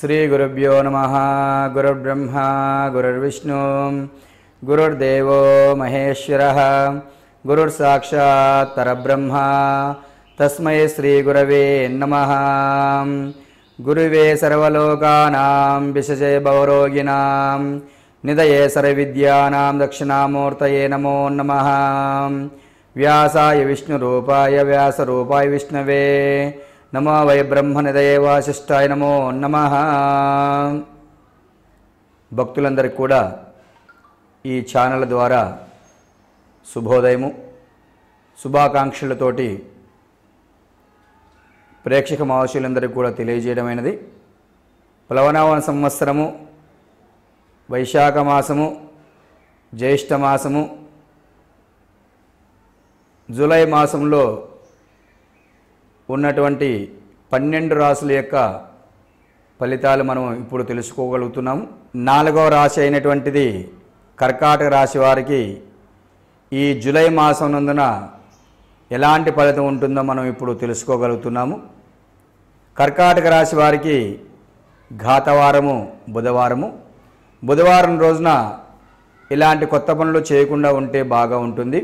శ్రీగురుభ్యో నమ గురుర్బ్రహ్మ గురుర్విష్ణు గురుర్దేవో మహేశ్వర గురుర్సాక్షాత్ పరబ్రహ్మ తస్మై శ్రీగురవే నమ గురువే సర్వలోకానాం విశజే భవరోగిణాం నిదయే సర్వవిద్యానాం దక్షిణామూర్తయే నమో నమః వ్యాసాయ విష్ణురూపాయ వ్యాసరూపాయ విష్ణవే నమో వై బ్రహ్మనిదయే వాసిష్టాయ నమో నమ భక్తులందరికీ కూడా ఈ ఛానల్ ద్వారా శుభోదయము శుభాకాంక్షలతోటి ప్రేక్షక మహర్షులందరికీ కూడా తెలియజేయడమైనది ప్లవనావన సంవత్సరము వైశాఖ మాసము జ్యేష్ఠ మాసము జూలై మాసంలో ఉన్నటువంటి పన్నెండు రాసుల యొక్క ఫలితాలు మనం ఇప్పుడు తెలుసుకోగలుగుతున్నాము నాలుగవ రాశి అయినటువంటిది కర్కాటక రాశి వారికి ఈ జూలై మాసం నందున ఎలాంటి ఫలితం ఉంటుందో మనం ఇప్పుడు తెలుసుకోగలుగుతున్నాము కర్కాటక రాశి వారికి ఘాతవారము బుధవారము బుధవారం రోజున ఇలాంటి కొత్త పనులు చేయకుండా ఉంటే బాగా ఉంటుంది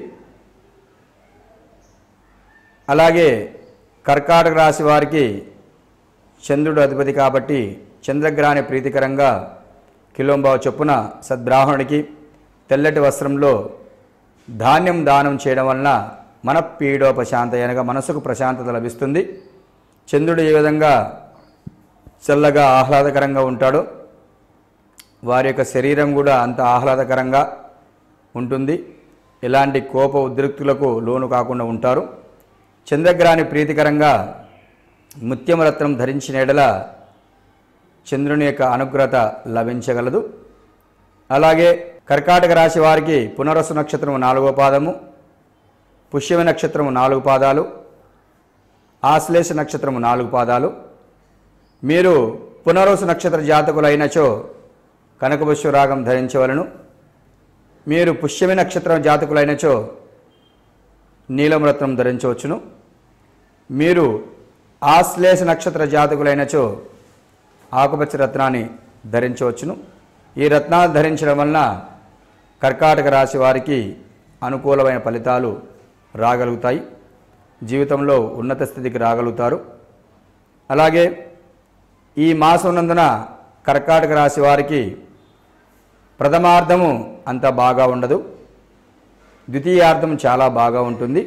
అలాగే కర్కాటక రాశి వారికి చంద్రుడు అధిపతి కాబట్టి చంద్రగ్రహాన్ని ప్రీతికరంగా కిలోంబావు చొప్పున సద్బ్రాహ్మణుడికి తెల్లటి వస్త్రంలో ధాన్యం దానం చేయడం వలన మన పీడోపశాంత అనగా మనసుకు ప్రశాంతత లభిస్తుంది చంద్రుడు ఏ విధంగా చల్లగా ఆహ్లాదకరంగా ఉంటాడో వారి యొక్క శరీరం కూడా అంత ఆహ్లాదకరంగా ఉంటుంది ఎలాంటి కోప ఉద్రిక్తులకు లోను కాకుండా ఉంటారు చంద్రగ్రహాన్ని ప్రీతికరంగా ముత్యమరత్నం ధరించిన ఎడల చంద్రుని యొక్క అనుగ్రహత లభించగలదు అలాగే కర్కాటక రాశి వారికి పునరసు నక్షత్రము నాలుగో పాదము పుష్యమి నక్షత్రము నాలుగు పాదాలు ఆశ్లేష నక్షత్రము నాలుగు పాదాలు మీరు పునరోసు నక్షత్ర జాతకులైనచో కనకపుష్య రాగం ధరించవలను మీరు పుష్యమి నక్షత్రం జాతకులైనచో నీలం రత్నం ధరించవచ్చును మీరు ఆశ్లేష నక్షత్ర జాతకులైనచో ఆకుపచ్చ రత్నాన్ని ధరించవచ్చును ఈ రత్నాలు ధరించడం వలన కర్కాటక రాశి వారికి అనుకూలమైన ఫలితాలు రాగలుగుతాయి జీవితంలో ఉన్నత స్థితికి రాగలుగుతారు అలాగే ఈ మాసం నందున కర్కాటక రాశి వారికి ప్రథమార్థము అంత బాగా ఉండదు ద్వితీయార్థం చాలా బాగా ఉంటుంది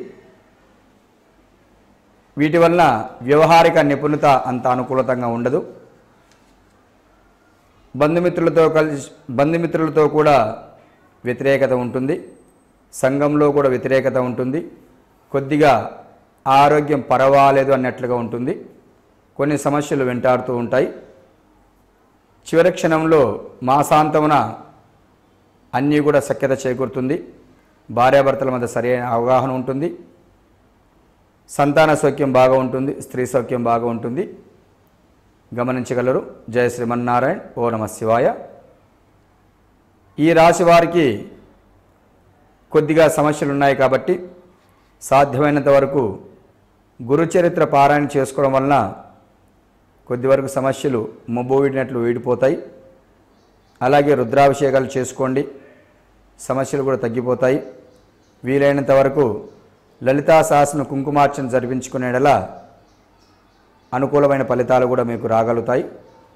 వీటి వలన వ్యవహారిక నిపుణత అంత అనుకూలతంగా ఉండదు బంధుమిత్రులతో కలిసి బంధుమిత్రులతో కూడా వ్యతిరేకత ఉంటుంది సంఘంలో కూడా వ్యతిరేకత ఉంటుంది కొద్దిగా ఆరోగ్యం పర్వాలేదు అన్నట్లుగా ఉంటుంది కొన్ని సమస్యలు వెంటాడుతూ ఉంటాయి చివరి క్షణంలో మాసాంతమున అన్నీ కూడా సఖ్యత చేకూరుతుంది భార్యాభర్తల మధ్య సరైన అవగాహన ఉంటుంది సంతాన సౌఖ్యం బాగా ఉంటుంది స్త్రీ సౌఖ్యం బాగా ఉంటుంది గమనించగలరు జయ శ్రీమన్నారాయణ ఓ నమ శివాయ ఈ రాశి వారికి కొద్దిగా సమస్యలు ఉన్నాయి కాబట్టి సాధ్యమైనంత వరకు గురుచరిత్ర పారాయణ చేసుకోవడం వలన కొద్ది వరకు సమస్యలు మొబ్బోవిడినట్లు వీడిపోతాయి అలాగే రుద్రాభిషేకాలు చేసుకోండి సమస్యలు కూడా తగ్గిపోతాయి వీలైనంత వరకు లలితా సహస్రన కుంకుమార్చన జరిపించుకునేలా అనుకూలమైన ఫలితాలు కూడా మీకు రాగలుగుతాయి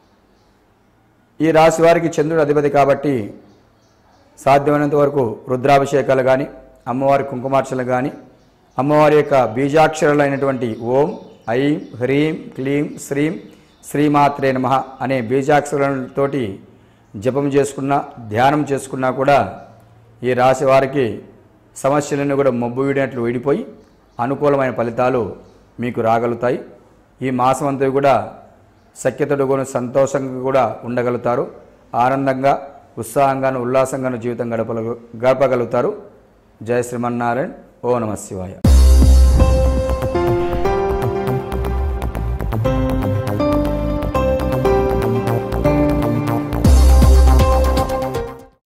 ఈ రాశి వారికి చంద్రుడు అధిపతి కాబట్టి సాధ్యమైనంత వరకు రుద్రాభిషేకాలు కానీ అమ్మవారి కుంకుమార్చనలు కానీ అమ్మవారి యొక్క బీజాక్షరాలైనటువంటి ఓం ఐం హ్రీం క్లీం శ్రీం శ్రీమాత్రే నమ అనే బీజాక్షరాలతోటి జపం చేసుకున్నా ధ్యానం చేసుకున్నా కూడా ఈ రాశి వారికి సమస్యలన్నీ కూడా మబ్బు వీడినట్లు వీడిపోయి అనుకూలమైన ఫలితాలు మీకు రాగలుగుతాయి ఈ మాసం అంతా కూడా సఖ్యతడు కూడా సంతోషంగా కూడా ఉండగలుగుతారు ఆనందంగా ఉత్సాహంగాను ఉల్లాసంగాను జీవితం గడప గడపగలుగుతారు జయ శ్రీమన్నారాయణ ఓ నమ శివాయ